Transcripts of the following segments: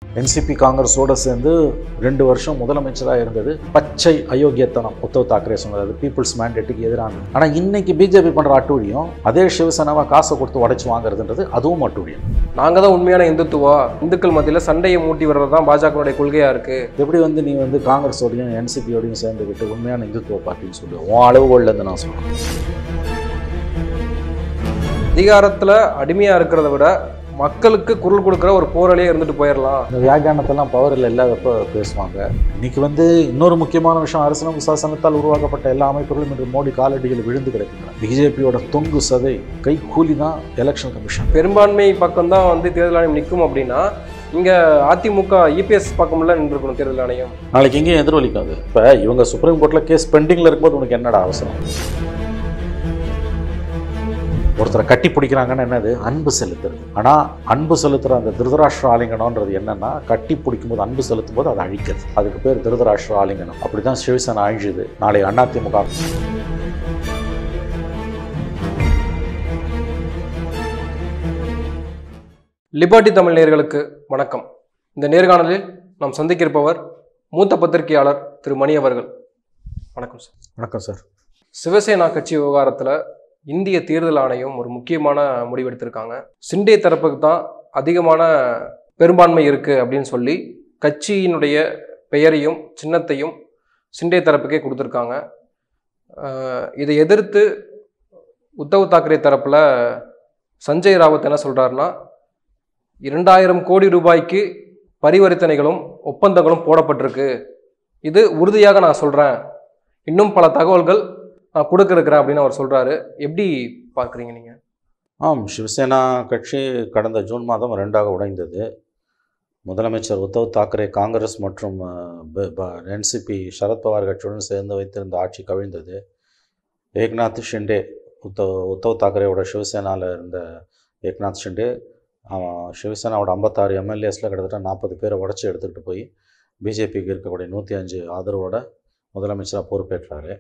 NCP காங்கிரஸோட சேர்ந்து ரெண்டு வருஷம் முதலமைச்சராக இருந்தது பச்சை அயோக்கியத்தனம் உத்தவ் தாக்கரே சொன்னது பீப்புள்ஸ் மேண்டேட்டுக்கு எதிரானது ஆனால் இன்னைக்கு பிஜேபி பண்ணுற அட்டூழியம் அதே சிவசேனாவை காசை கொடுத்து உடைச்சு வாங்குறதுன்றது அதுவும் அட்டூழியம் நாங்கள் தான் உண்மையான இந்துத்துவா இந்துக்கள் மத்தியில் சண்டையை மூட்டி வர்றது தான் பாஜகவுடைய கொள்கையாக இருக்குது எப்படி வந்து நீ வந்து காங்கிரஸோடையும் என்சிபியோடையும் சேர்ந்துக்கிட்டு உண்மையான இந்துத்துவ பார்ட்டின்னு சொல்லுவோம் உன் அளவுகோல்லேருந்து நான் சொல்கிறேன் அதிகாரத்தில் அடிமையாக இருக்கிறத விட மக்களுக்கு குரல் கொடுக்குற ஒரு போராளியே இருந்துட்டு போயிடலாம் இந்த வியாக்கியானத்தெல்லாம் பவரில் இல்லாதப்ப பேசுவாங்க இன்னைக்கு வந்து இன்னொரு முக்கியமான விஷயம் அரசியலமைப்பு சாசனத்தால் உருவாக்கப்பட்ட எல்லா அமைப்புகளும் இன்று மோடி காலடியில் விழுந்து கிடக்கின்றன பிஜேபியோட தொங்கு சதை கை கூலி தான் எலெக்ஷன் கமிஷன் பெரும்பான்மை பக்கம் தான் வந்து தேர்தல் ஆணையம் நிற்கும் அப்படின்னா இங்கே அதிமுக இபிஎஸ் பக்கம்ல நின்றுக்கணும் தேர்தல் ஆணையம் நாளைக்கு எங்கேயும் எதிரொலிக்காது இப்போ இவங்க சுப்ரீம் கோர்ட்டில் கேஸ் பெண்டிங்கில் இருக்கும்போது உனக்கு என்னடா அவசரம் ஒருத்தரை கட்டி பிடிக்கிறாங்கன்னு என்னது அன்பு செலுத்துறது ஆனால் அன்பு செலுத்துகிற அந்த திருதராஷ்டிர ஆலிங்கனம்ன்றது என்னன்னா கட்டி பிடிக்கும்போது அன்பு செலுத்தும் போது அதை அழிக்கிறது அதுக்கு பேர் திருதராஷ்டிர ஆலிங்கனம் அப்படி தான் சிவசேனா அழிஞ்சுது நாளை அதிமுக லிபர்ட்டி தமிழ் நேயர்களுக்கு வணக்கம் இந்த நேர்காணலில் நாம் சந்திக்க இருப்பவர் மூத்த பத்திரிகையாளர் திரு மணி அவர்கள் வணக்கம் சார் வணக்கம் சார் சிவசேனா கட்சி விவகாரத்தில் இந்திய தேர்தல் ஆணையம் ஒரு முக்கியமான முடிவெடுத்திருக்காங்க சிண்டே தரப்புக்கு தான் அதிகமான பெரும்பான்மை இருக்குது அப்படின்னு சொல்லி கட்சியினுடைய பெயரையும் சின்னத்தையும் சிண்டே தரப்புக்கே கொடுத்துருக்காங்க அஹ் இதை எதிர்த்து உத்தவ் தாக்கரே தரப்பில் சஞ்சய் ராவத் என்ன சொல்கிறாருன்னா இரண்டாயிரம் கோடி ரூபாய்க்கு பரிவர்த்தனைகளும் ஒப்பந்தங்களும் போடப்பட்டிருக்கு இது உறுதியாக நான் சொல்கிறேன் இன்னும் பல தகவல்கள் நான் கொடுக்க இருக்கிறேன் அப்படின்னு அவர் சொல்கிறாரு எப்படி பார்க்குறீங்க நீங்கள் ஆம் சிவசேனா கட்சி கடந்த ஜூன் மாதம் ரெண்டாக உடைந்தது முதலமைச்சர் உத்தவ் தாக்கரே காங்கிரஸ் மற்றும் என்சிபி சரத்பவார் கட்சியுடன் சேர்ந்து வைத்திருந்த ஆட்சி கவிழ்ந்தது ஏக்நாத் ஷிண்டே உத்தவ் உத்தவ் தாக்கரேவோட சிவசேனாவில் இருந்த ஏக்நாத் ஷிண்டே அவன் சிவசேனாவோட ஐம்பத்தாறு எம்எல்ஏஸில் கிட்டத்தட்ட நாற்பது பேரை உடச்சி எடுத்துக்கிட்டு போய் பிஜேபிக்கு இருக்கக்கூடிய நூற்றி அஞ்சு ஆதரவோட முதலமைச்சராக பொறுப்பேற்றார்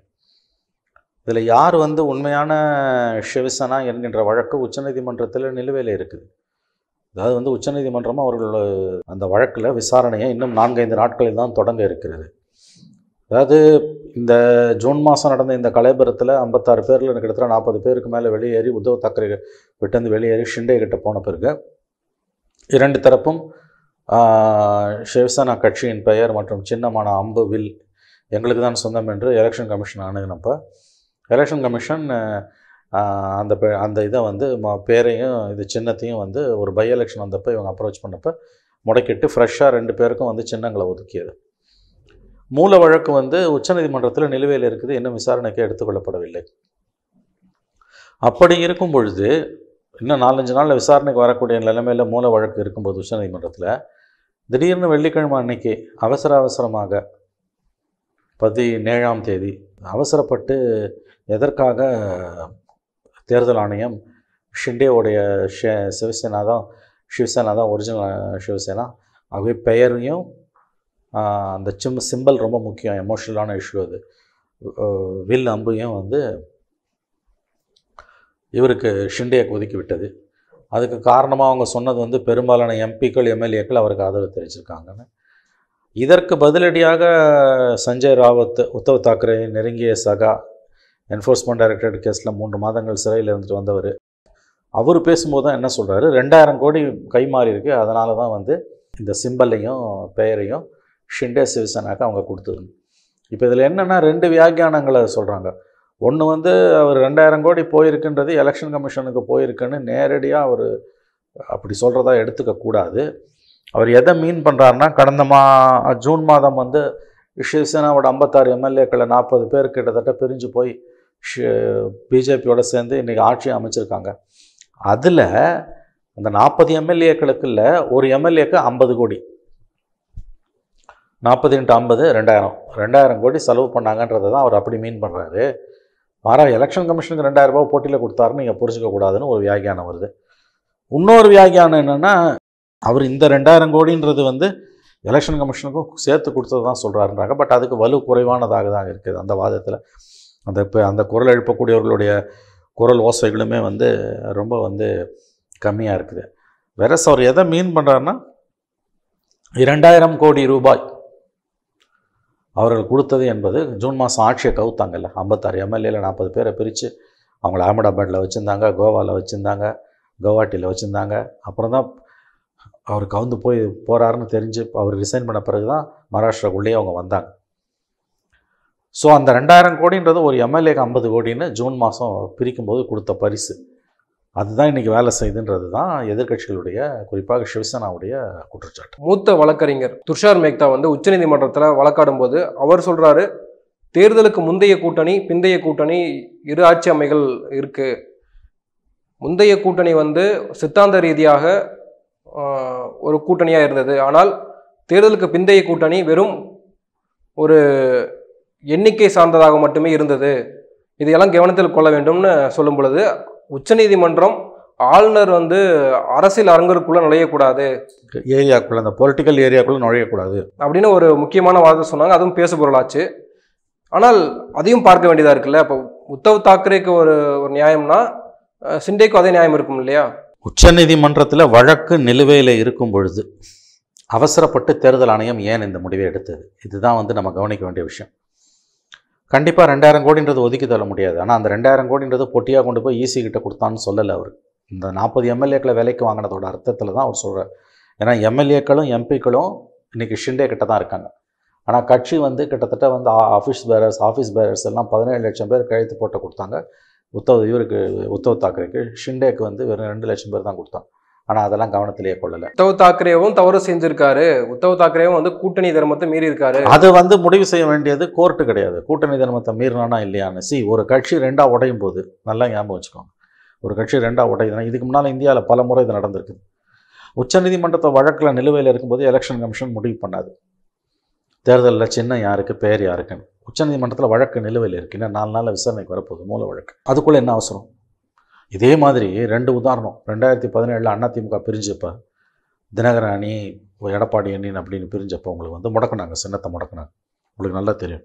இதில் யார் வந்து உண்மையான சிவசேனா என்கின்ற வழக்கு உச்சநீதிமன்றத்தில் நிலுவையில் இருக்குது அதாவது வந்து உச்சநீதிமன்றமும் அவர்களோட அந்த வழக்கில் விசாரணையை இன்னும் நான்கைந்து நாட்களில் தான் தொடங்க இருக்கிறது அதாவது இந்த ஜூன் மாதம் நடந்த இந்த கலைபுரத்தில் ஐம்பத்தாறு பேரில் கிட்டத்தட்ட நாற்பது பேருக்கு மேலே வெளியேறி உத்தவ் தாக்கரே விட்டந்து வெளியேறி ஷிண்டே கிட்ட போன பிறகு இரண்டு தரப்பும் ஆஹ், சிவசேனா கட்சியின் பெயர் மற்றும் சின்னமான அம்பு வில் எங்களுக்கு தான் சொந்தம் என்று எலெக்ஷன் கமிஷன் அணுகினப்போ எலெக்ஷன் கமிஷன் ஆஹ், அந்த பெ- அந்த இதை வந்து ம- பேரையும் இது சின்னத்தையும் வந்து ஒரு பை எலெக்ஷன் வந்தப்போ இவங்க அப்ரோச் பண்ணப்போ முடக்கிட்டு ஃப்ரெஷ்ஷாக ரெண்டு பேருக்கும் வந்து சின்னங்களை ஒதுக்கியது மூல வழக்கு வந்து உச்சநீதிமன்றத்தில் நிலுவையில் இருக்குது இன்னும் விசாரணைக்கு எடுத்துக்கொள்ளப்படவில்லை அப்படி இருக்கும் பொழுது இன்னும் நாலஞ்சு நாளில் விசாரணைக்கு வரக்கூடிய நிலைமையில் மூல வழக்கு இருக்கும்போது உச்சநீதிமன்றத்தில் திடீர்னு வெள்ளிக்கிழமை அன்னைக்கு அவசர அவசரமாக பதினேழாம் தேதி அவசரப்பட்டு எதற்காக தேர்தல் ஆணையம் ஷிண்டேவுடைய ஷே சிவசேனா தான் சிவசேனா தான் ஒரிஜினல் சிவசேனா ஆகவே பெயரையும் ஆஹ், அந்த சிம் சிம்பல் ரொம்ப முக்கியம் எமோஷனலான இஷ்யூ அது அஹ், வில் அம்பையும் வந்து இவருக்கு ஷிண்டேக்கு ஒதுக்கி விட்டது அதுக்கு காரணமாக அவங்க சொன்னது வந்து பெரும்பாலான எம்பிக்கள் எம்எல்ஏக்கள் அவருக்கு ஆதரவு தெரிவிச்சிருக்காங்கன்னு இதற்கு பதிலடியாக சஞ்சய் ராவத் உத்தவ் தாக்கரே நெருங்கிய சகா என்ஃபோர்ஸ்மெண்ட் டைரக்டரேட் கேஸில் மூன்று மாதங்கள் சிறையில் இருந்துட்டு வந்தவர் அவர் பேசும்போது தான் என்ன சொல்கிறாரு ரெண்டாயிரம் கோடி கை மாறி இருக்கு அதனால தான் வந்து இந்த சிம்பலையும் பெயரையும் ஷிண்டே சிவசேனாக்கு அவங்க கொடுத்தது இப்போ இதில் என்னென்னா ரெண்டு வியாக்கியானங்களை சொல்கிறாங்க ஒன்று வந்து அவர் ரெண்டாயிரம் கோடி போயிருக்குன்றது எலெக்ஷன் கமிஷனுக்கு போயிருக்குன்னு நேரடியாக அவர் அப்படி சொல்கிறதா எடுத்துக்க கூடாது அவர் எதை மீன் பண்ணுறாருன்னா கடந்த மா ஜூன் மாதம் வந்து சிவசேனாவோட ஐம்பத்தாறு எம்எல்ஏக்களை நாற்பது பேர் கிட்டத்தட்ட பிரிஞ்சு போய் பிஜேபியோட சேர்ந்து இன்றைக்கி ஆட்சி அமைச்சிருக்காங்க அதில் அந்த நாற்பது எம்எல்ஏக்களுக்கு இல்லை ஒரு எம்எல்ஏக்கு ஐம்பது கோடி நாற்பது இன்ட்டு ஐம்பது ரெண்டாயிரம் ரெண்டாயிரம் கோடி செலவு பண்ணாங்கன்றதை தான் அவர் அப்படி மீன் பண்ணுறாரு மாறா எலெக்ஷன் கமிஷனுக்கு ரெண்டாயிரம் ரூபாய் போட்டியில் கொடுத்தாருன்னு நீங்கள் புரிஞ்சுக்க கூடாதுன்னு ஒரு வியாகியானம் வருது இன்னொரு வியாகியானம் என்னென்னா அவர் இந்த ரெண்டாயிரம் கோடின்றது வந்து எலெக்ஷன் கமிஷனுக்கும் சேர்த்து கொடுத்தது தான் சொல்கிறாருன்றாங்க பட் அதுக்கு வலு குறைவானதாக தான் இருக்குது அந்த வாதத்தில் அந்த இப்போ அந்த குரல் எழுப்பக்கூடியவர்களுடைய குரல் ஓசைகளுமே வந்து ரொம்ப வந்து கம்மியாக இருக்குது வேறஸ் அவர் எதை மீன் பண்ணுறாருன்னா இரண்டாயிரம் கோடி ரூபாய் அவர்கள் கொடுத்தது என்பது ஜூன் மாதம் ஆட்சியை கவுத்தாங்கல்ல ஐம்பத்தாறு எம்எல்ஏல நாற்பது பேரை பிரித்து அவங்கள அகமதாபாத்தில் வச்சுருந்தாங்க கோவாவில் வச்சுருந்தாங்க கவுஹாட்டியில் வச்சுருந்தாங்க அப்புறம் தான் அவர் கவுந்து போய் போகிறாருன்னு தெரிஞ்சு அவர் ரிசைன் பண்ண பிறகு தான் மகாராஷ்டிராக்குள்ளேயே அவங்க வந்தாங்க ஸோ அந்த ரெண்டாயிரம் கோடின்றது ஒரு எம்எல்ஏக்கு ஐம்பது கோடின்னு ஜூன் மாதம் பிரிக்கும்போது கொடுத்த பரிசு அதுதான் இன்றைக்கி வேலை செய்யுதுன்றது தான் எதிர்க்கட்சிகளுடைய குறிப்பாக சிவசேனாவுடைய குற்றச்சாட்டு மூத்த வழக்கறிஞர் துஷார் மேக்தா வந்து உச்சநீதிமன்றத்தில் வழக்காடும் போது அவர் சொல்றாரு தேர்தலுக்கு முந்தைய கூட்டணி பிந்தைய கூட்டணி இரு ஆட்சி அமைகள் இருக்கு முந்தைய கூட்டணி வந்து சித்தாந்த ரீதியாக ஆஹ், ஒரு கூட்டணியாக இருந்தது ஆனால் தேர்தலுக்கு பிந்தைய கூட்டணி வெறும் ஒரு எண்ணிக்கை சார்ந்ததாக மட்டுமே இருந்தது இதையெல்லாம் கவனத்தில் கொள்ள வேண்டும்னு சொல்லும் பொழுது உச்சநீதிமன்றம் ஆளுநர் வந்து அரசியல் அரங்கருக்குள்ள நுழையக்கூடாது ஏரியாக்குள்ளே அந்த பொலிட்டிக்கல் ஏரியாக்குள்ளே நுழையக்கூடாது அப்படின்னு ஒரு முக்கியமான வாதத்தை சொன்னாங்க அதுவும் பேசுபொருளாச்சு ஆனால் அதையும் பார்க்க வேண்டியதாக இருக்குல்ல இப்போ உத்தவ் தாக்கரேக்கு ஒரு ஒரு நியாயம்னா அஹ், சிண்டேக்கும் அதே நியாயம் இருக்கும் இல்லையா உச்சநீதிமன்றத்தில் வழக்கு நிலுவையில் இருக்கும் பொழுது அவசரப்பட்டு தேர்தல் ஆணையம் ஏன் இந்த முடிவை எடுத்தது இதுதான் வந்து நம்ம கவனிக்க வேண்டிய விஷயம் கண்டிப்பாக ரெண்டாயிரம் கோடின்றது ஒதுக்கி தள்ள முடியாது ஆனால் அந்த ரெண்டாயிரம் கோடின்றது பொட்டியாக கொண்டு போய் ஈசி கிட்ட கொடுத்தான்னு சொல்லலை அவர் இந்த நாற்பது எம்எல்ஏக்களை விலைக்கு வாங்கினதோட அர்த்தத்தில் தான் அவர் சொல்கிறார் ஏன்னா எம்எல்ஏக்களும் எம்பிக்களும் இன்றைக்கி ஷிண்டே கிட்ட தான் இருக்காங்க ஆனால் கட்சி வந்து கிட்டத்தட்ட வந்து ஆஃபீஸ் பேரர்ஸ் ஆஃபீஸ் பேரர்ஸ் எல்லாம் பதினேழு லட்சம் பேர் கழுத்து போட்டு கொடுத்தாங்க உத்தவ் இவருக்கு உத்தவ் தாக்கரேக்கு ஷிண்டேக்கு வந்து வெறும் ரெண்டு லட்சம் பேர் தான் கொடுத்தாங்க ஆனால் அதெல்லாம் கவனத்திலேயே கொள்ளலை உத்தவ் தாக்கரேவும் தவறு செஞ்சிருக்காரு உத்தவ் தாக்கரேவும் வந்து கூட்டணி தர்மத்தை மீறி இருக்காரு அது வந்து முடிவு செய்ய வேண்டியது கோர்ட்டு கிடையாது கூட்டணி தர்மத்தை மீறினானா இல்லையான்னு சி ஒரு கட்சி ரெண்டா உடையும் போது நல்லா ஞாபகம் வச்சுக்கோங்க ஒரு கட்சி ரெண்டா உடையுதுன்னா இதுக்கு முன்னால் இந்தியாவில் பல முறை இது நடந்திருக்கு உச்சநீதிமன்றத்தை வழக்கில் நிலுவையில் இருக்கும்போது எலெக்ஷன் கமிஷன் முடிவு பண்ணாது தேர்தலில் சின்னம் யாருக்கு பேர் யாருக்குன்னு உச்சநீதிமன்றத்தில் வழக்கு நிலுவையில் இருக்கு இன்னும் நாலு நாளில் விசாரணைக்கு வரப்போகுது மூல வழக்கு அதுக்குள்ளே என்ன அவசரம் இதே மாதிரி ரெண்டு உதாரணம் ரெண்டாயிரத்தி பதினேழில் அதிமுக பிரிஞ்சப்ப தினகரன் அணி எடப்பாடி அணி அப்படின்னு பிரிஞ்சப்போ உங்களுக்கு வந்து முடக்குனாங்க சின்னத்தை முடக்குனாங்க உங்களுக்கு நல்லா தெரியும்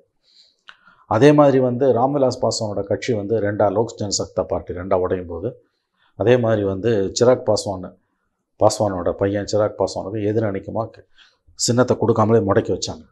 அதே மாதிரி வந்து ராம்விலாஸ் பாஸ்வானோட கட்சி வந்து ரெண்டா லோக் ஜனசக்தா பார்ட்டி ரெண்டா உடையும் போது அதே மாதிரி வந்து சிராக் பாஸ்வான் பாஸ்வானோட பையன் சிராக் பாஸ்வானுக்கு எதிர் அணிக்குமா சின்னத்தை கொடுக்காமலே முடக்கி வச்சாங்க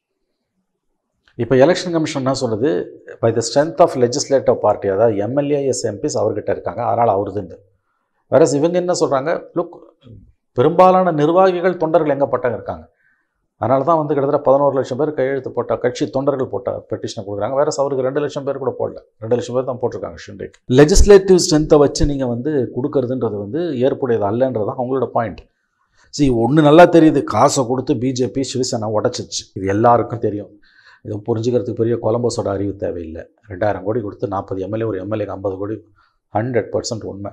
இப்போ எலெக்ஷன் கமிஷன் என்ன சொல்லுது by the strength of legislative party அதாவது எம்எல்ஏஎஸ் எம்பிஸ் அவர்கிட்ட இருக்காங்க அதனால் அவருதுண்டு வேற இவங்க என்ன சொல்கிறாங்க லுக் பெரும்பாலான நிர்வாகிகள் தொண்டர்கள் எங்கே பட்டாங்க இருக்காங்க அதனால தான் வந்து கிட்டத்தட்ட பதினோரு லட்சம் பேர் கையெழுத்து போட்ட கட்சி தொண்டர்கள் போட்ட பெட்டிஷனை கொடுக்குறாங்க வேற அவருக்கு ரெண்டு லட்சம் பேர் கூட போடல ரெண்டு லட்சம் பேர் தான் போட்டிருக்காங்க ஷிண்டேக்கு லெஜிஸ்லேட்டிவ் ஸ்ட்ரென்த்தை வச்சு நீங்கள் வந்து கொடுக்கறதுன்றது வந்து ஏற்புடையது அல்லன்றது தான் அவங்களோட பாயிண்ட் see ஒன்று நல்லா தெரியுது காசை கொடுத்து பிஜேபி சிவசேனா உடச்சிச்சு இது எல்லாருக்கும் தெரியும் இது புரிஞ்சுக்கிறதுக்கு பெரிய கொலம்பஸோட அறிவு தேவையில்லை ரெண்டாயிரம் கோடி கொடுத்து நாற்பது எம்எல்ஏ ஒரு எம்எல்ஏக்கு ஐம்பது கோடி ஹண்ட்ரட் பர்சன்ட் உண்மை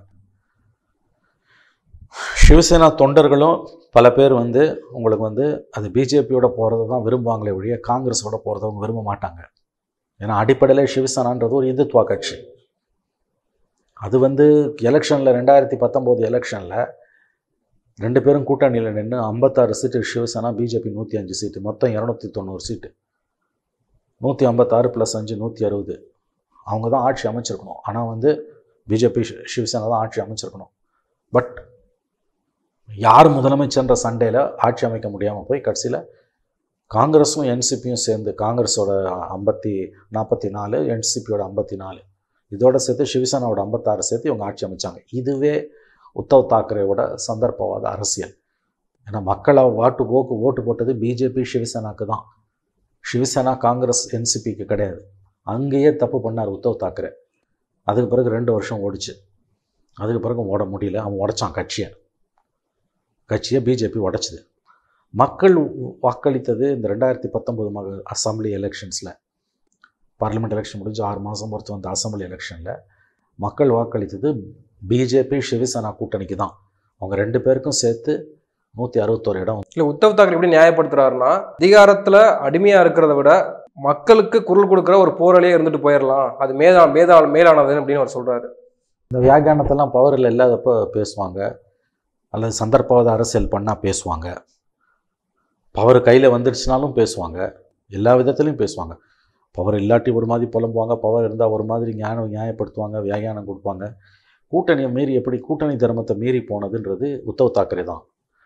சிவசேனா தொண்டர்களும் பல பேர் வந்து உங்களுக்கு வந்து அது பிஜேபியோட போகிறத தான் விரும்புவாங்களே ஒழிய காங்கிரஸோட போகிறத அவங்க விரும்ப மாட்டாங்க ஏன்னா அடிப்படையில் சிவசேனான்றது ஒரு இந்துத்துவா கட்சி அது வந்து எலெக்ஷனில் ரெண்டாயிரத்தி பத்தொம்போது எலெக்ஷனில் ரெண்டு பேரும் கூட்டணியில் நின்று ஐம்பத்தாறு சீட்டு சிவசேனா பிஜேபி நூற்றி அஞ்சு சீட்டு மொத்தம் இரநூத்தி தொண்ணூறு சீட்டு நூற்றி ஐம்பத்தாறு ப்ளஸ் அஞ்சு நூற்றி அறுபது அவங்க தான் ஆட்சி அமைச்சிருக்கணும் ஆனால் வந்து பிஜேபி சிவசேனா தான் ஆட்சி அமைச்சிருக்கணும் பட் யார் முதலமைச்சர்ன்ற சண்டையில் ஆட்சி அமைக்க முடியாமல் போய் கடைசியில் காங்கிரஸும் என்சிபியும் சேர்ந்து காங்கிரஸோட ஐம்பத்தி நாற்பத்தி நாலு என்சிபியோட ஐம்பத்தி நாலு இதோட சேர்த்து சிவசேனாவோட ஐம்பத்தாறு சேர்த்து இவங்க ஆட்சி அமைச்சாங்க இதுவே உத்தவ் தாக்கரேவோட சந்தர்ப்பவாத அரசியல் ஏன்னா மக்களை வாட்டு ஓட்டு ஓட்டு போட்டது பிஜேபி சிவசேனாக்கு தான் சிவசேனா காங்கிரஸ் என்சிபிக்கு கிடையாது அங்கேயே தப்பு பண்ணார் உத்தவ் தாக்கரே அதுக்கு பிறகு ரெண்டு வருஷம் ஓடிச்சு அதுக்கு பிறகு ஓட முடியல அவன் உடைச்சான் கட்சியை கட்சியை பிஜேபி உடைச்சிது மக்கள் வாக்களித்தது இந்த ரெண்டாயிரத்தி பத்தொம்போது மக அசம்பிளி எலெக்ஷன்ஸில் பார்லிமெண்ட் எலெக்ஷன் முடிஞ்சு ஆறு மாதம் பொறுத்து வந்த அசம்பிளி எலெக்ஷனில் மக்கள் வாக்களித்தது பிஜேபி சிவசேனா கூட்டணிக்கு தான் அவங்க ரெண்டு பேருக்கும் சேர்த்து நூற்றி அறுபத்தோரு இடம் இல்லை உத்தவ் தாக்கரே எப்படி நியாயப்படுத்துறாருன்னா அதிகாரத்தில் அடிமையாக இருக்கிறத விட மக்களுக்கு குரல் கொடுக்குற ஒரு போராளியே இருந்துட்டு போயிடலாம் அது மேதா மேதா மேலானது அப்படின்னு அவர் சொல்றாரு இந்த வியாக்கியானத்தெல்லாம் பவரில் இல்லாதப்போ பேசுவாங்க அல்லது சந்தர்ப்பவாத அரசியல் பண்ணால் பேசுவாங்க பவர் கையில் வந்துடுச்சுனாலும் பேசுவாங்க எல்லா விதத்துலையும் பேசுவாங்க பவர் இல்லாட்டி ஒரு மாதிரி புலம்புவாங்க பவர் இருந்தால் ஒரு மாதிரி ஞானம் நியாயப்படுத்துவாங்க வியாகியானம் கொடுப்பாங்க கூட்டணியை மீறி எப்படி கூட்டணி தர்மத்தை மீறி போனதுன்றது உத்தவ் தாக்கரே தான்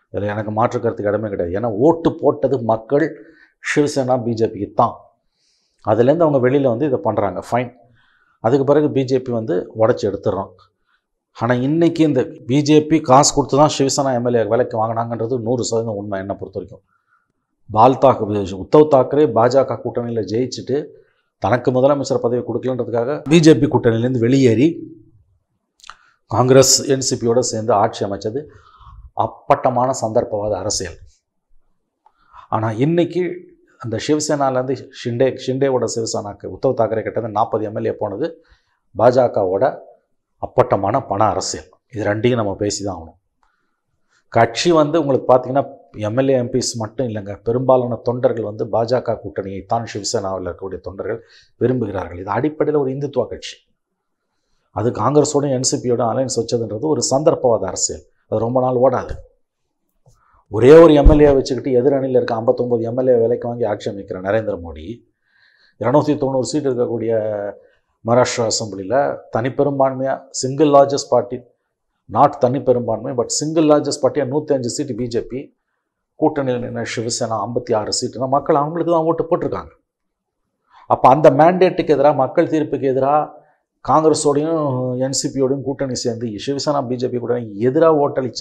இதில் எனக்கு மாற்று கருத்துக்கு இடமே கிடையாது ஏன்னா ஓட்டு போட்டது மக்கள் சிவசேனா பிஜேபிக்கு தான் அதுலேருந்து அவங்க வெளியில் வந்து இதை பண்ணுறாங்க ஃபைன் அதுக்கு பிறகு பிஜேபி வந்து உடச்சி எடுத்துடுறோம் ஆனால் இன்றைக்கி இந்த பிஜேபி காசு கொடுத்து தான் சிவசேனா எம்எல்ஏ விலைக்கு வாங்கினாங்கன்றது நூறு சதவீதம் உண்மை என்னை பொறுத்த வரைக்கும் பால் தாக்கு உத்தவ் தாக்கரே பாஜக கூட்டணியில் ஜெயிச்சுட்டு தனக்கு முதலமைச்சர் பதவி கொடுக்கலன்றதுக்காக பிஜேபி கூட்டணியிலேருந்து வெளியேறி காங்கிரஸ் என்சிபியோட சேர்ந்து ஆட்சி அமைச்சது அப்பட்டமான சந்தர்ப்பவாத அரசியல் ஆனால் இன்னைக்கு அந்த சிவசேனாலேருந்து ஷிண்டே ஷிண்டேவோட சிவசேனாக்கு உத்தவ் தாக்கரே கிட்ட நாற்பது எம்எல்ஏ போனது பாஜகவோட அப்பட்டமான பண அரசியல் இது ரெண்டையும் நம்ம பேசி தான் ஆகணும் கட்சி வந்து உங்களுக்கு பார்த்தீங்கன்னா எம்எல்ஏ எம்பிஸ் மட்டும் இல்லைங்க பெரும்பாலான தொண்டர்கள் வந்து பாஜக கூட்டணியை தான் சிவசேனாவில் இருக்கக்கூடிய தொண்டர்கள் விரும்புகிறார்கள் இது அடிப்படையில் ஒரு இந்துத்துவ கட்சி அது காங்கிரஸோட என்சிபியோட அலையன்ஸ் வச்சதுன்றது ஒரு சந்தர்ப்பவாத அரசியல் அது ரொம்ப நாள் ஓடாது ஒரே ஒரு எம்எல்ஏ வச்சுக்கிட்டு எதிரணியில் இருக்க ஐம்பத்தொம்பது எம்எல்ஏ விலைக்கு வாங்கி ஆட்சி அமைக்கிற நரேந்திர மோடி இரநூத்தி தொண்ணூறு சீட் இருக்கக்கூடிய மகாராஷ்டிரா அசம்பிளியில் தனிப்பெரும்பான்மையாக சிங்கிள் லார்ஜஸ்ட் பார்ட்டி நாட் தனி பெரும்பான்மை பட் சிங்கிள் லார்ஜஸ்ட் பார்ட்டியாக நூற்றி அஞ்சு சீட்டு பிஜேபி கூட்டணியில் நின்ற சிவசேனா ஐம்பத்தி ஆறு சீட்டுனா மக்கள் அவங்களுக்கு தான் ஓட்டு போட்டிருக்காங்க அப்போ அந்த மேண்டேட்டுக்கு எதிராக மக்கள் தீர்ப்புக்கு எதிராக காங்கிரஸோடையும் என்சிபியோடையும் கூட்டணி சேர்ந்து சிவசேனா பிஜேபி கூட்டணி எதிராக ஓட்டளித்த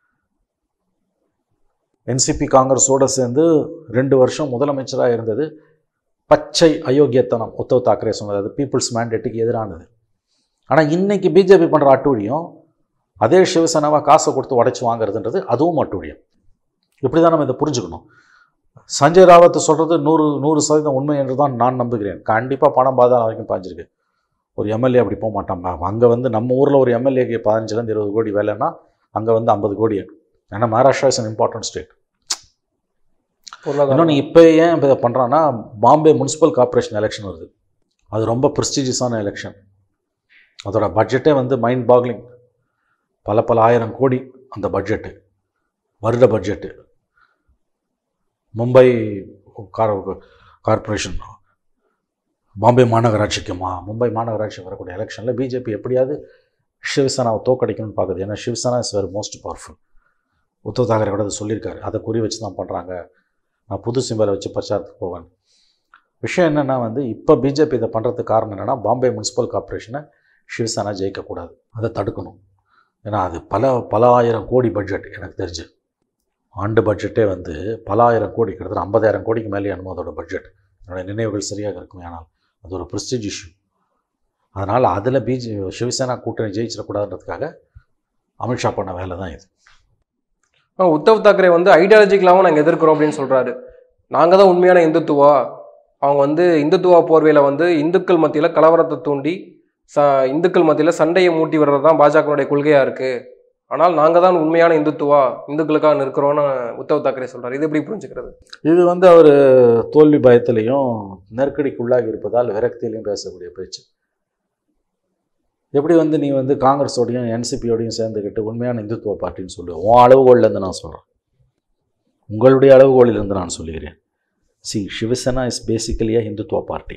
என்சிபி காங்கிரஸோடு சேர்ந்து ரெண்டு வருஷம் முதலமைச்சராக இருந்தது பச்சை அயோக்கியத்தனம் உத்தவ் தாக்கரே சொன்னது அது பீப்புள்ஸ் மேண்டேட்டுக்கு எதிரானது ஆனால் இன்னைக்கு பிஜேபி பண்ணுற அட்டூழியம் அதே சிவசேனாவை காசை கொடுத்து உடைச்சி வாங்குறதுன்றது அதுவும் அட்டூழியம் இப்படி தான் நம்ம இதை புரிஞ்சுக்கணும் சஞ்சய் ராவத் சொல்கிறது நூறு நூறு சதவீதம் உண்மை என்று தான் நான் நம்புகிறேன் கண்டிப்பாக பணம் பாதாளம் வரைக்கும் பாஞ்சிருக்கு ஒரு எம்எல்ஏ அப்படி போக மாட்டான் அங்கே வந்து நம்ம ஊரில் ஒரு எம்எல்ஏக்கு பதினஞ்சுலேருந்து இருபது கோடி வேலைன்னா அங்கே வந்து ஐம்பது கோடி ஏன்னா Maharashtra is an important state பொருளாதாரம் இன்னொன்று இப்போ ஏன் இப்போ இதை பண்ணுறான்னா பாம்பே முனிசிபல் கார்ப்பரேஷன் எலெக்ஷன் வருது அது ரொம்ப ப்ரெஸ்டீஜியஸான எலெக்ஷன் அதோட பட்ஜெட்டே வந்து மைண்ட் பாக்லிங் பல பல ஆயிரம் கோடி அந்த பட்ஜெட்டு வருட பட்ஜெட்டு மும்பை கார் கார்ப்பரேஷன் பாம்பே மாநகராட்சிக்கு மா மும்பை மாநகராட்சி வரக்கூடிய எலெக்ஷனில் பிஜேபி எப்படியாவது சிவசேனாவை தோக்கடிக்கணும்னு பார்க்குது ஏன்னா Shivsena is very most powerful Uddhav Thackeray கூட அதை சொல்லியிருக்காரு அதை குறி வச்சு தான் பண்ணுறாங்க நான் புது சிம்பலை வச்சு பிரச்சாரத்துக்கு போவேன் விஷயம் என்னென்னா வந்து இப்போ பிஜேபி இதை பண்ணுறதுக்கு காரணம் என்னென்னா பாம்பே முனிசிபல் கார்ப்பரேஷனை சிவசேனா ஜெயிக்கக்கூடாது அதை தடுக்கணும் ஏன்னா அது பல பல ஆயிரம் கோடி பட்ஜெட் எனக்கு தெரிஞ்சு ஆண்டு பட்ஜெட்டே வந்து பல ஆயிரம் கோடி கிட்டத்தட்ட ஐம்பதாயிரம் கோடிக்கு மேலே என்னமோ அதோட பட்ஜெட் என்னுடைய நினைவுகள் சரியாக இருக்கும் ஆனால் அது ஒரு ப்ரெஸ்டீஜ் இஷ்யூ அதனால் அதில் பிஜே சிவசேனா கூட்டணி ஜெயிச்சிடக்கூடாதுன்றதுக்காக அமித்ஷா பண்ண வேலை தான் இது ஆனா, உத்தவ் தாக்கரே வந்து ஐடியாலஜிக்கலாகவும் நாங்கள் எதிர்க்கிறோம் அப்படின்னு சொல்கிறாரு நாங்கள் தான் உண்மையான இந்துத்துவா அவங்க வந்து இந்துத்துவா போர்வையில் வந்து இந்துக்கள் மத்தியில் கலவரத்தை தூண்டி ச இந்துக்கள் மத்தியில் சண்டையை மூட்டி வர்றது தான் பாஜகனுடைய கொள்கையாக இருக்குது ஆனால் நாங்கள் தான் உண்மையான இந்துத்துவா இந்துக்களுக்காக நிற்கிறோன்னு உத்தவ் தாக்கரே சொல்கிறார் இது எப்படி புரிஞ்சுக்கிறது இது வந்து அவர் தோல்வி பயத்திலையும் நெருக்கடிக்குள்ளாகி இருப்பதால் விரக்தியிலையும் பேசக்கூடிய பேச்சு எப்படி வந்து நீ வந்து காங்கிரஸோடையும் என்சிபியோடையும் சேர்ந்துக்கிட்டு உண்மையான இந்துத்துவ பார்ட்டின்னு சொல்லுவேன் உன் அளவுகோல்லேருந்து நான் சொல்கிறேன் உங்களுடைய அளவுகோலிலிருந்து நான் சொல்லுகிறேன் சி Shivsena is basically Hindutva party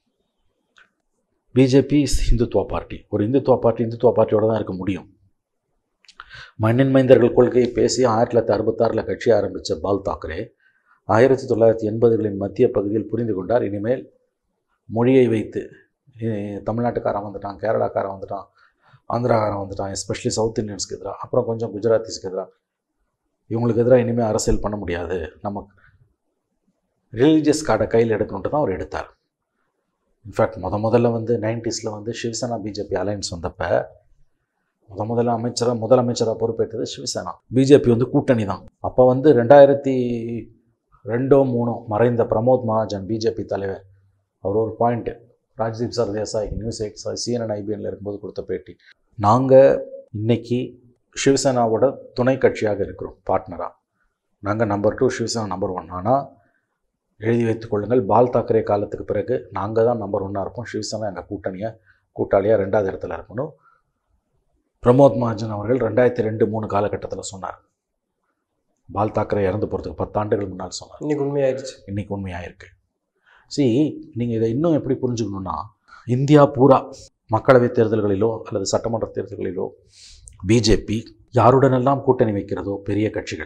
BJP is Hindutva party ஒரு இந்துத்துவ பார்ட்டி இந்துத்துவ பார்ட்டியோட தான் இருக்க முடியும் மண்ணின் மைந்தர்கள் கொள்கையை பேசி ஆயிரத்தி தொள்ளாயிரத்தி அறுபத்தாறில் கட்சி ஆரம்பித்த பால் தாக்கரே ஆயிரத்தி தொள்ளாயிரத்தி எண்பதுகளின் மத்திய பகுதியில் புரிந்து கொண்டார் இனிமேல் மொழியை வைத்து இ- தமிழ்நாட்டுக்காரன் வந்துட்டான் கேரளாக்காரன் வந்துட்டான் ஆந்திராக்காரன் வந்துட்டான் எஸ்பெஷலி சவுத் இந்தியன்ஸ்க்கு எதிராக அப்புறம் கொஞ்சம் குஜராத்திஸ்க்கு எதிராக இவங்களுக்கு எதிராக இனிமேல் அரசியல் பண்ண முடியாது நம்ம ரிலீஜியஸ் கார்டை கையில் எடுக்கணுன்ட்டு தான் அவர் எடுத்தார் இன்ஃபேக்ட் முத முதல்ல வந்து நைன்டிஸில் வந்து சிவசேனா பிஜேபி அலையன்ஸ் வந்தப்போ முத முதல்ல அமைச்சராக முதலமைச்சராக பொறுப்பேற்றது சிவசேனா பிஜேபி வந்து கூட்டணி தான் அப்போ வந்து ரெண்டாயிரத்தி ரெண்டோ மூணோ மறைந்த பிரமோத் மகாஜன் பிஜேபி தலைவர் அவர் ஒரு point Rajdeep Sardesai news ex CNN ஐபிஎன்ல இருக்கும்போது கொடுத்த பேட்டி நாங்கள் இன்னைக்கு சிவசேனாவோட துணை கட்சியாக இருக்கிறோம் பார்ட்னராக நாங்கள் number two Shivsena number one ஆனால் எழுதி வைத்துக் கொள்ளுங்கள் பால் தாக்கரே காலத்துக்கு பிறகு நாங்கள் தான் நம்பர் ஒன்னாக இருப்போம் சிவசேனா எங்கள் கூட்டணியை கூட்டாளியாக ரெண்டாவது இடத்துல இருக்கணும் பிரமோத் மகாஜன் அவர்கள் ரெண்டாயிரத்தி ரெண்டு மூணு காலகட்டத்தில் சொன்னார் பால் தாக்கரே இறந்து போகிறதுக்கு பத்தாண்டுகள் முன்னால் சொன்னார் இன்னைக்கு உண்மையாயிருச்சு இன்னைக்கு உண்மையாக இருக்கு சி நீங்கள் இதை இன்னும் எப்படி புரிஞ்சுக்கணுன்னா இந்தியா பூரா மக்களவைத் தேர்தல்களிலோ அல்லது சட்டமன்ற தேர்தல்களிலோ பிஜேபி யாருடனெல்லாம் கூட்டணி வைக்கிறதோ பெரிய கட்சிகள்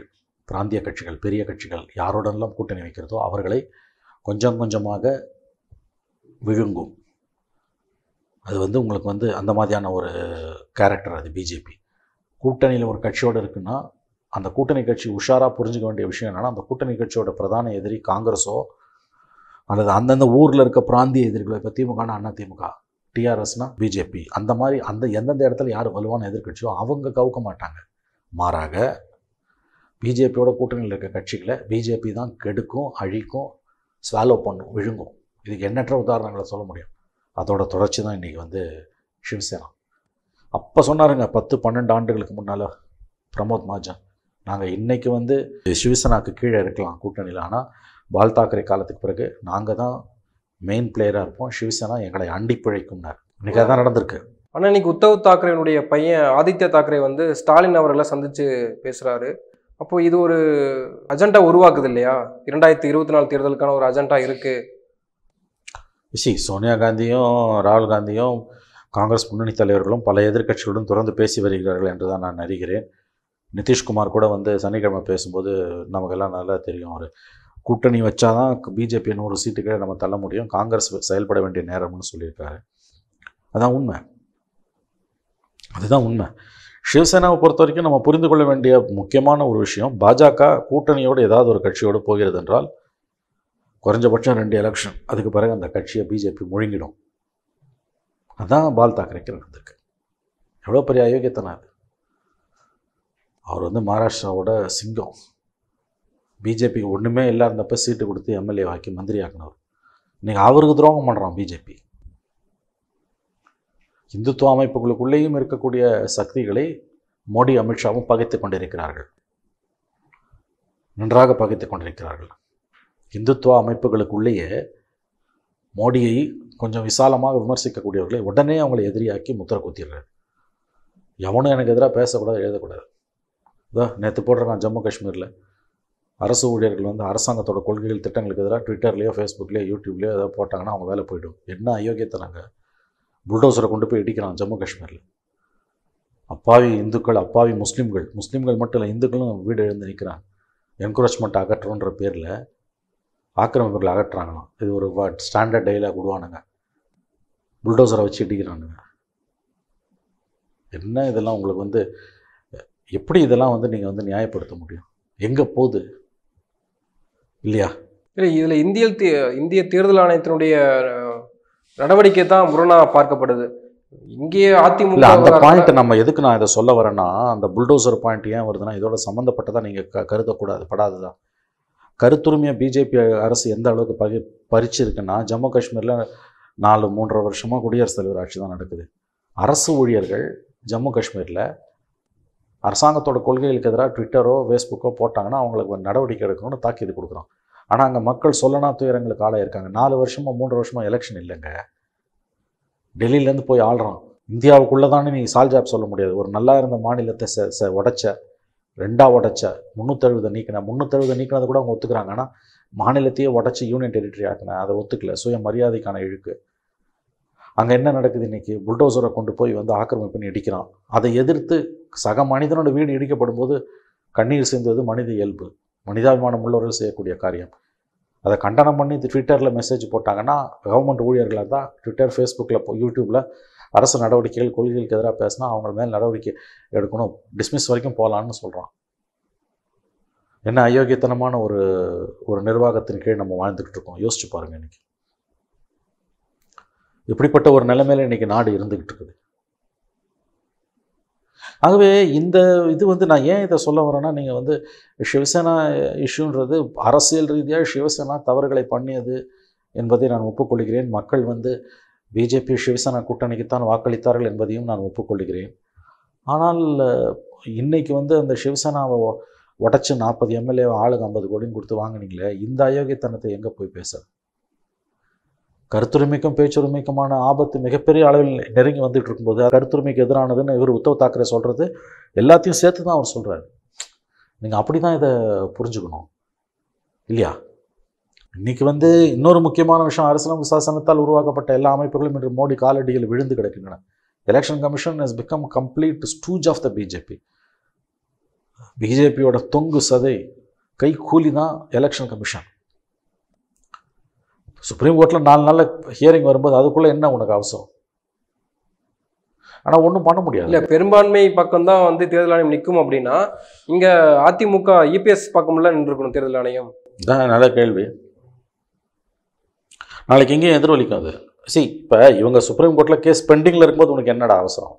பிராந்திய கட்சிகள் பெரிய கட்சிகள் யாருடனெல்லாம் கூட்டணி வைக்கிறதோ அவர்களை கொஞ்சம் கொஞ்சமாக விழுங்கும் அது வந்து உங்களுக்கு வந்து அந்த மாதிரியான ஒரு கேரக்டர் அது பிஜேபி கூட்டணியில் ஒரு கட்சியோடு இருக்குன்னா அந்த கூட்டணி கட்சி உஷாராக புரிஞ்சுக்க வேண்டிய விஷயம் என்னென்னா அந்த கூட்டணி கட்சியோட பிரதான எதிரி காங்கிரஸோ அல்லது அந்தந்த ஊரில் இருக்க பிராந்திய எதிரிகளோ இப்போ திமுகனா அண்ணா திமுக டிஆர்எஸ்னா பிஜேபி அந்த மாதிரி அந்த எந்தெந்த இடத்துல யார் வலுவான எதிர்க்கட்சியோ அவங்க கவுக்க மாட்டாங்க மாறாக பிஜேபியோட கூட்டணியில் இருக்க கட்சிகளை பிஜேபி தான் கெடுக்கும் அழிக்கும் ஸ்வாலோ பண்ணும் விழுங்கும் இதுக்கு எண்ணற்ற உதாரணங்களை சொல்ல முடியும் அதோட தொடர்ச்சி தான் இன்றைக்கி வந்து சிவசேனா அப்போ சொன்னாருங்க பத்து பன்னெண்டு ஆண்டுகளுக்கு முன்னால் பிரமோத் மாஜன் நாங்கள் இன்றைக்கி வந்து சிவசேனாக்கு கீழே இருக்கலாம் கூட்டணியில் ஆனால் பால் தாக்கரே காலத்துக்கு பிறகு நாங்கள் தான் மெயின் பிளேயராக இருப்போம் சிவசேனா எங்களை அண்டி பிழைக்கும்னார் இன்றைக்கி அதான் நடந்திருக்கு ஆனால் இன்னைக்கு உத்தவ் தாக்கரேனுடைய பையன் ஆதித்ய தாக்கரே வந்து ஸ்டாலின் அவர்களை சந்திச்சு பேசுறாரு அப்போ இது ஒரு அஜெண்டா உருவாக்குது இல்லையா இரண்டாயிரத்தி இருபத்தி நாலு தேர்தலுக்கான ஒரு அஜெண்டா இருக்கு சி சோனியா காந்தியும் ராகுல் காந்தியும் காங்கிரஸ் முன்னணி தலைவர்களும் பல எதிர்க்கட்சிகளுடன் தொடர்ந்து பேசி வருகிறார்கள் என்று தான் நான் அறிகிறேன் நிதிஷ்குமார் கூட வந்து சனிக்கிழமை பேசும்போது நமக்கெல்லாம் நல்லா தெரியும் அவர் கூட்டணி வச்சாதான் பிஜேபி நூறு சீட்டுகளை நம்ம தள்ள முடியும் காங்கிரஸ் செயல்பட வேண்டிய நேரம்னு சொல்லியிருக்காரு அதான் உண்மை அதுதான் உண்மை சிவசேனாவை பொறுத்த வரைக்கும் நம்ம புரிந்து கொள்ள வேண்டிய முக்கியமான ஒரு விஷயம் பாஜக கூட்டணியோடு ஏதாவது ஒரு கட்சியோடு போகிறது என்றால் குறைஞ்சபட்சம் ரெண்டு எலெக்ஷன் அதுக்கு பிறகு அந்த கட்சியை பிஜேபி முழுங்கிடும் அதான் பால் தாக்கரேக்கு நடந்திருக்கு எவ்வளோ பெரிய அயோக்கியத்தனம் அது அவர் வந்து மகாராஷ்டிராவோட சிங்கம் பிஜேபிக்கு ஒன்றுமே இல்லாதப்ப சீட்டு கொடுத்து எம்எல்ஏ ஆக்கி மந்திரி ஆக்கினவர் இன்னைக்கு அவருக்கு துரோகம் பண்ணுறான் பிஜேபி இந்துத்துவ அமைப்புகளுக்குள்ளேயும் இருக்கக்கூடிய சக்திகளை மோடி அமித்ஷாவும் பகைத்து கொண்டிருக்கிறார்கள் நன்றாக பகைத்து கொண்டிருக்கிறார்கள் இந்துத்துவ அமைப்புகளுக்குள்ளேயே மோடியை கொஞ்சம் விசாலமாக விமர்சிக்கக்கூடியவர்களை உடனே அவங்களை எதிரியாக்கி முத்திர குத்திடுறாரு எவனும் எனக்கு எதிராக பேசக்கூடாது எழுதக்கூடாது இதோ நேற்று போடுறான் ஜம்மு காஷ்மீரில் அரசு ஊழியர்கள் வந்து அரசாங்கத்தோட கொள்கைகள் திட்டங்களுக்கு எதிராக ட்விட்டர்லேயோ ஃபேஸ்புக்லேயோ யூடியூப்லேயோ ஏதோ போட்டாங்கன்னா அவங்க வேலை போய்டும் என்ன அயோக்கியத்தனாங்க புல்டோசரை கொண்டு போய் இடிக்கிறான் ஜம்மு காஷ்மீரில் அப்பாவி இந்துக்கள் அப்பாவி முஸ்லீம்கள் முஸ்லீம்கள் மட்டும் இல்லை இந்துக்களும் வீடு எழுந்து நிற்கிறாங்க என்கரேஜ்மெண்ட் அகற்றோன்ற பேரில் ஆக்கிரமிப்புகளை அகற்றுறாங்களாம் இது ஒரு ஸ்டாண்டர்ட் டைலாக் விடுவானுங்க புல்டோசரை வச்சு இடிக்கிறானுங்க என்ன இதெல்லாம் உங்களுக்கு வந்து எப்படி இதெல்லாம் வந்து நீங்கள் வந்து நியாயப்படுத்த முடியும் எங்கே போகுது இல்லையா இல்லை இதில் இந்திய தே- இந்திய தேர்தல் ஆணையத்தினுடைய அஹ், நடவடிக்கை தான் முரணா பார்க்கப்படுது இங்கேயே அதிமுக இல்லை அந்த விவகாரத்துல- பாயிண்ட் நம்ம எதுக்கு நான் இதை சொல்ல வரேன்னா அந்த புல்டோசர் பாயிண்ட் ஏன் வருதுன்னா இதோட சம்மந்தப்பட்டதா நீங்கள் க கருதக்கூடாது படாதுதான் கருத்துரிமையை பிஜேபி அரசு எந்த அளவுக்கு பகி பறிச்சிருக்குன்னா ஜம்மு காஷ்மீரில் நாலு மூன்றரை வருஷமாக குடியரசுத் தலைவர் ஆட்சி தான் நடக்குது அரசு ஊழியர்கள் ஜம்மு காஷ்மீரில் அரசாங்கத்தோட கொள்கைகளுக்கு எதிராக ட்விட்டரோ ஃபேஸ்புக்கோ போட்டாங்கன்னா அவங்களுக்கு ஒரு நடவடிக்கை எடுக்கணும்னு தாக்கீது கொடுக்குறோம் ஆனால் அங்கே மக்கள் சொல்லனா துயரங்களுக்கு ஆளாயிருக்காங்க நாலு வருஷமா மூன்று வருஷமா எலெக்ஷன் இல்லைங்க டெல்லியிலேருந்து போய் ஆள்றான் இந்தியாவுக்குள்ளே தானே நீ சால்ஜாப் சொல்ல முடியாது ஒரு நல்லா இருந்த மாநிலத்தை செ செ உடைச்ச ரெண்டா உடைச்ச முந்நூற்றழுவதை நீக்கின முந்நூற்றழுவதை நீக்கினது கூட அவங்க ஒத்துக்கிறாங்க ஆனால் மாநிலத்தையே உடச்சி யூனியன் டெரிட்டரி ஆக்கின அதை ஒத்துக்கல சுய மரியாதைக்கான இழுக்கு அங்கே என்ன நடக்குது இன்னைக்கு புல்டோசரை கொண்டு போய் வந்து ஆக்கிரமிப்புன்னு இடிக்கிறான் அதை எதிர்த்து சக மனிதனோட வீடு இடிக்கப்படும் போது கண்ணீர் சிந்துவது மனித இயல்பு மனிதாபிமானம் உள்ளவர்கள் செய்யக்கூடிய காரியம் அதை கண்டனம் பண்ணி ட்விட்டரில் மெசேஜ் போட்டாங்கன்னா கவர்மெண்ட் ஊழியர்களாக தான் ட்விட்டர் ஃபேஸ்புக்கில் யூடியூப்பில் அரசு நடவடிக்கைகள் கொள்கைகளுக்கு எதிராக பேசினா அவங்க மேல் நடவடிக்கை எடுக்கணும் டிஸ்மிஸ் வரைக்கும் போகலான்னு சொல்கிறான் என்ன அயோக்கியத்தனமான ஒரு ஒரு நிர்வாகத்தின் கீழ் நம்ம வாழ்ந்துக்கிட்டு இருக்கோம் யோசிச்சு பாருங்க இன்னைக்கு இப்படிப்பட்ட ஒரு நிலைமையில இன்னைக்கு நாடு இருந்துகிட்டு இருக்குது ஆகவே இந்த இது வந்து நான் ஏன் இதை சொல்ல வரேன்னா நீங்கள் வந்து சிவசேனா இஷ்யூன்றது அரசியல் ரீதியாக சிவசேனா தவறுகளை பண்ணியது என்பதை நான் ஒப்புக்கொள்கிறேன் மக்கள் வந்து பிஜேபி சிவசேனா கூட்டணிக்குத்தான் வாக்களித்தார்கள் என்பதையும் நான் ஒப்புக்கொள்கிறேன் ஆனால் அஹ், இன்னைக்கு வந்து அந்த சிவசேனாவை உ- உடைச்சு நாற்பது எம்எல்ஏ ஆளுக்கு ஐம்பது கோடின்னு கொடுத்து வாங்குனீங்களே இந்த அயோக்கியத்தனத்தை எங்கே போய் பேச கருத்துரிமைக்கும் பேச்சுரிமைக்குமான ஆபத்து மிகப்பெரிய அளவில் நெருங்கி வந்துட்டு இருக்கும்போது கருத்துரிமைக்கு எதிரானதுன்னு இவர் உத்தவ் தாக்கரே சொல்கிறது எல்லாத்தையும் சேர்த்து தான் அவர் சொல்கிறாரு நீங்கள் அப்படி தான் இதை புரிஞ்சுக்கணும் இல்லையா இன்னைக்கு வந்து இன்னொரு முக்கியமான விஷயம் அரசியலமைப்பு சாசனத்தால் உருவாக்கப்பட்ட எல்லா அமைப்புகளும் இன்று மோடி காலடியில் விழுந்து கிடக்கின்றன election commission has become complete stooge of the BJP பிஜேபியோட தொங்கு சதை கை கூலி தான் எலெக்ஷன் கமிஷன் சுப்ரீம் கோர்ட்டில் நாலு நாளில் ஹியரிங் வரும்போது அதுக்குள்ளே என்ன உனக்கு அவசரம் ஆனால் ஒன்றும் பண்ண முடியாது இல்ல பெரும்பான்மை பக்கம் தான் வந்து தேர்தல் ஆணையம் நிற்கும் அப்படின்னா இங்க அதிமுக இபிஎஸ் பக்கம்ல நின்றுக்கணும் தேர்தல் ஆணையம் இதான் நல்ல கேள்வி நாளைக்கு எங்கேயும் எதிரொலிக்கும் அது சி இப்போ இவங்க சுப்ரீம் கோர்ட்டில் கேஸ் பெண்டிங்கில் இருக்கும்போது உனக்கு என்னடா அவசரம்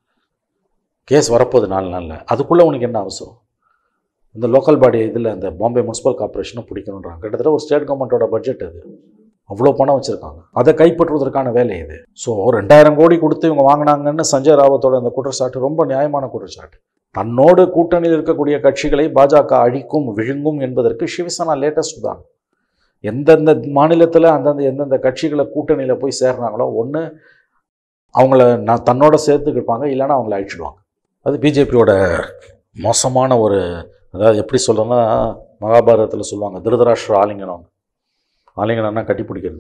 கேஸ் வரப்போகுது நாலு நாளில் அதுக்குள்ளே உனக்கு என்ன அவசரம் இந்த லோக்கல் பாடி இதில் இந்த பாம்பே முனிசிபல் கார்ப்பரேஷனும் பிடிக்கணுன்றாங்க கிட்டத்தட்ட ஒரு ஸ்டேட் கவர்மெண்ட்டோட பட்ஜெட் அது அவ்வளோ பணம் வச்சுருக்காங்க அதை கைப்பற்றுவதற்கான வேலை இது ஸோ ரெண்டாயிரம் கோடி கொடுத்து இவங்க வாங்கினாங்கன்னு சஞ்சய் ராவத்தோட அந்த குற்றச்சாட்டு ரொம்ப நியாயமான குற்றச்சாட்டு தன்னோடு கூட்டணியில் இருக்கக்கூடிய கட்சிகளை பாஜக அழிக்கும் விழுங்கும் என்பதற்கு சிவசேனா லேட்டஸ்ட் உதாரணம் எந்தெந்த மாநிலத்தில் அந்தந்த எந்தெந்த கட்சிகளை கூட்டணியில் போய் சேர்றாங்களோ ஒன்று அவங்கள நான் தன்னோட சேர்த்துக்கிருப்பாங்க இல்லைன்னா அவங்கள அழிச்சிடுவாங்க அது பிஜேபியோட மோசமான ஒரு அதாவது எப்படி சொல்கிறேன்னா மகாபாரதத்தில் சொல்லுவாங்க திருதராஷ்டிர ஆலிங்கனம் ஆலிங்கனம்னா கட்டி பிடிக்கிறது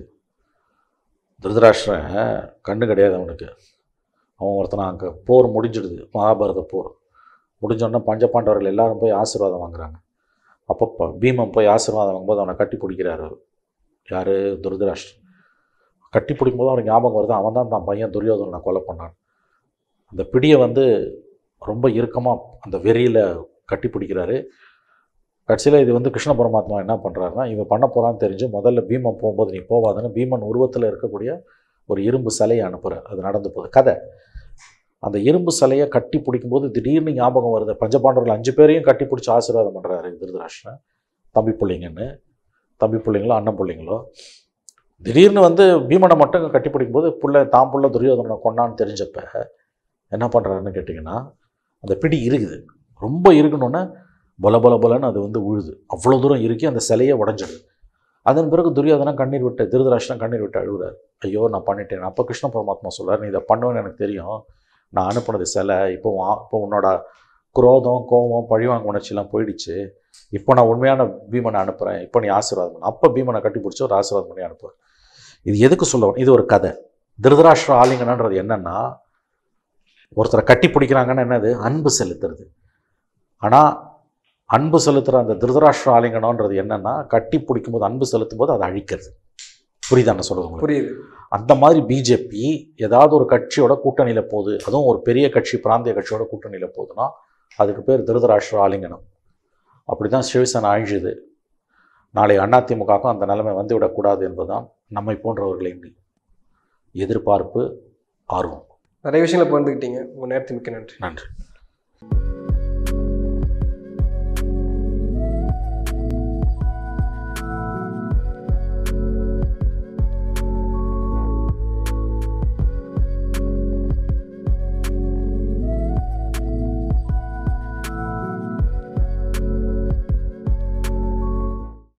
திருதராஷ்டிரன் கண்ணு கிடையாது அவனுக்கு அவன் ஒருத்தனை அங்கே போர் முடிஞ்சிடுது மகாபாரத போர் முடிஞ்சோடனே பஞ்சபாண்டவர்கள் எல்லாரும் போய் ஆசீர்வாதம் வாங்குறாங்க அப்போ ப- பீமன் போய் ஆசீர்வாதம் வாங்கும்போது அவனை கட்டி பிடிக்கிறாரு யார் துருதராஷ்டிரன் கட்டி பிடிக்கும்போது அவனுக்கு ஞாபகம் வருது அவன் தான் தான் பையன் துரியோதனனை கொலை பண்ணான் அந்த பிடியை வந்து ரொம்ப இறுக்கமாக அந்த வெறியில் கட்டி பிடிக்கிறாரு கடைசியில் இது வந்து கிருஷ்ண பரமாத்மா என்ன பண்ணுறாருன்னா இவன் பண்ண போகிறான்னு தெரிஞ்சு முதல்ல பீமன் போகும்போது நீ போவாதுன்னு பீமன் உருவத்தில் இருக்கக்கூடிய ஒரு இரும்பு சிலையை அனுப்புகிறார் அது நடந்து போகுது கதை அந்த இரும்பு சிலையை கட்டி பிடிக்கும்போது திடீர்னு ஞாபகம் வருது பஞ்சபாண்டவர்கள் அஞ்சு பேரையும் கட்டி பிடிச்சி ஆசீர்வாதம் பண்ணுறாரு திருதராஷ்டிரன் தம்பி பிள்ளைங்கன்னு தம்பி பிள்ளைங்களோ அண்ணன் பிள்ளைங்களோ திடீர்னு வந்து பீமனை மட்டும் கட்டி பிடிக்கும்போது புள்ள தான் புள்ள துரியோதனனை கொண்டான்னு தெரிஞ்சப்ப என்ன பண்ணுறாருன்னு கேட்டிங்கன்னா அந்த பிடி இருக்குது ரொம்ப இருக்கணுன்னே பொல பொல பொலன்னு அது வந்து உழுது அவ்வளோ தூரம் இறுக்கி அந்த சிலையை உடஞ்சிடுது அதன் பிறகு துரியோதனன் கண்ணீர் விட்டு திருதராஷ்டிரன் கண்ணீர் விட்டு அழுகுறாரு ஐயோ நான் பண்ணிட்டேன் அப்போ கிருஷ்ண பரமாத்மா சொல்றாரு நீ இதை பண்ணுவேன்னு எனக்கு தெரியும் நான் அனுப்புனது சிலை இப்போ வா- இப்போ உன்னோட குரோதம் கோபம் பழிவாங்க உணர்ச்சிலாம் போயிடுச்சு இப்போ நான் உண்மையான பீமனை அனுப்புகிறேன் இப்போ நீ ஆசீர்வாதம் பண்ணு அப்போ பீமனை கட்டி பிடிச்சி ஒரு ஆசீர்வாதம் பண்ணி அனுப்புவேன் இது எதுக்கு சொல்ல வரேன்? இது ஒரு கதை திருதராஷ்டிர ஆலிங்கனன்றது என்னன்னா ஒருத்தரை கட்டி பிடிக்கிறாங்கன்னு என்னது அன்பு செலுத்துறது ஆனால் அன்பு செலுத்துகிற அந்த திருதராஷ்டிர ஆலிங்கனன்றது என்னன்னா கட்டி பிடிக்கும்போது அன்பு செலுத்தும் போது அதை அழிக்கிறது புரியுதா நான் சொல்றது உங்களுக்கு புரியுது அந்த மாதிரி பிஜேபி ஏதாவது ஒரு கட்சியோட கூட்டணியில் போகுது அதுவும் ஒரு பெரிய கட்சி பிராந்திய கட்சியோட கூட்டணியில் போகுதுன்னா அதுக்கு பேர் திருதராஷ்டிர ஆலிங்கனம் அப்படி தான் சிவசேனா அழிஞ்சுது நாளை அதிமுகவுக்கும் அந்த நிலைமை வந்து விடக்கூடாது என்பதுதான் நம்மை போன்றவர்களின் எதிர்பார்ப்பு ஆர்வம் நிறைய விஷயங்களை பகிர்ந்துக்கிட்டீங்க உங்க நேரத்துக்கு மிக்க நன்றி நன்றி